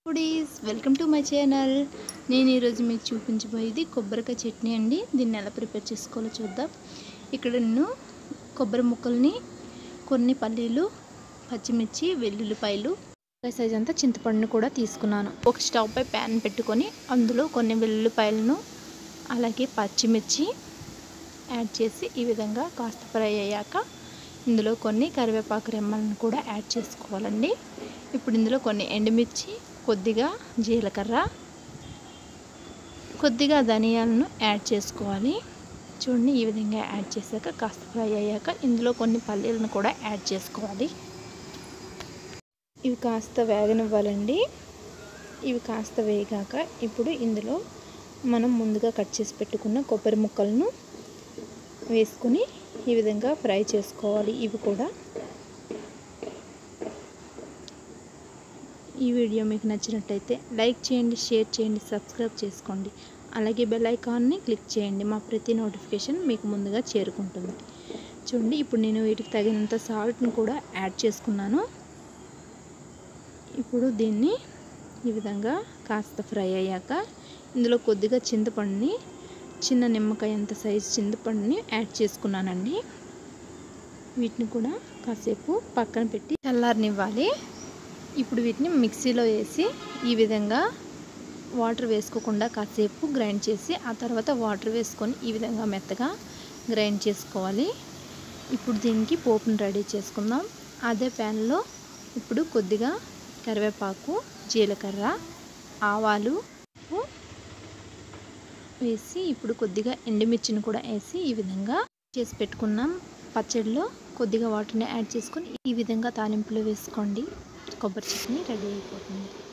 foodies welcome to my channel నేను ఈరోజు మీకు చూపించబోయేది కొబ్బరికాయ చట్నీ అండి దీన్ని ఎలా ప్రిపేర్ చేసుకోవాలో చూద్దాం ఇక్కడ నేను కొబ్బరి ముక్కల్ని కొన్ని పల్లీలు పచ్చిమిర్చి వెల్లుల్లిపాయలు సైజ్ అంతా చింతపండును కూడా తీసుకున్నాను ఒక స్టవ్ పై ప్యాన్ పెట్టుకొని అందులో కొన్ని వెల్లుల్లిపాయలను అలాగే పచ్చిమిర్చి యాడ్ చేసి ఈ విధంగా కాస్త ఫ్రై అయ్యాక ఇందులో కొన్ని కరివేపాకు రెమ్మలను కూడా యాడ్ చేసుకోవాలండి ఇప్పుడు ఇందులో కొన్ని ఎండుమిర్చి కొద్దిగా జీలకర్ర కొద్దిగా ధనియాలను యాడ్ చేసుకోవాలి చూడండి ఈ విధంగా యాడ్ చేశాక కాస్త ఫ్రై అయ్యాక ఇందులో కొన్ని పల్లీలను కూడా యాడ్ చేసుకోవాలి ఇవి కాస్త వేగనివ్వాలండి ఇవి కాస్త వేగాక ఇప్పుడు ఇందులో మనం ముందుగా కట్ చేసి పెట్టుకున్న కొబ్బరి ముక్కలను వేసుకొని ఈ విధంగా ఫ్రై చేసుకోవాలి ఇవి కూడా ఈ వీడియో మీకు నచ్చినట్టయితే లైక్ చేయండి షేర్ చేయండి సబ్స్క్రైబ్ చేసుకోండి అలాగే బెల్ ఐకాన్ని క్లిక్ చేయండి మా ప్రతి నోటిఫికేషన్ మీకు ముందుగా చేరుకుంటుంది చూడండి ఇప్పుడు నేను వీటికి తగినంత సాల్ట్ని కూడా యాడ్ చేసుకున్నాను ఇప్పుడు దీన్ని ఈ విధంగా కాస్త ఫ్రై అయ్యాక ఇందులో కొద్దిగా చింతపండుని చిన్న నిమ్మకాయ అంత సైజు చింతపండుని యాడ్ చేసుకున్నానండి వీటిని కూడా కాసేపు పక్కన పెట్టి చల్లారనివ్వాలి ఇప్పుడు వీటిని మిక్సీలో వేసి ఈ విధంగా వాటర్ వేసుకోకుండా కాసేపు గ్రైండ్ చేసి ఆ తర్వాత వాటర్ వేసుకొని ఈ విధంగా మెత్తగా గ్రైండ్ చేసుకోవాలి ఇప్పుడు దీనికి పోపును రెడీ చేసుకుందాం అదే ప్యాన్లో ఇప్పుడు కొద్దిగా కరివేపాకు జీలకర్ర ఆవాలు వేసి ఇప్పుడు కొద్దిగా ఎండుమిర్చిని కూడా వేసి ఈ విధంగా చేసి పెట్టుకున్నాం పచ్చడిలో కొద్దిగా వాటర్ని యాడ్ చేసుకొని ఈ విధంగా తాలింపులో వేసుకోండి కొబ్బరి చట్నీ రెడీ అయిపోతుంది